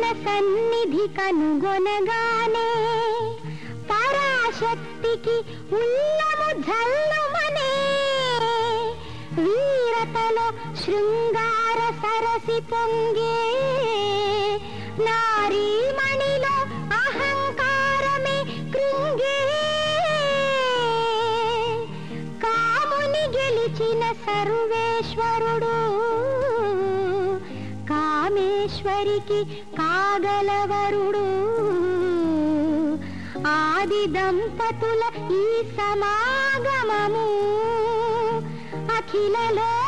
సన్నిధి కనుగొనగానే పరాశక్తికి ఉల్లము జల్లుమనే వీరతలో శృంగార సరసి పొంగే నారీమణిలో అహంకారమే కృంగే కాముని గెలిచిన సర్వేశ్వరుడు కామేశ్వరికి కాగలవరుడు ఆది దంపతుల ఈ సమాగమము అఖిలలో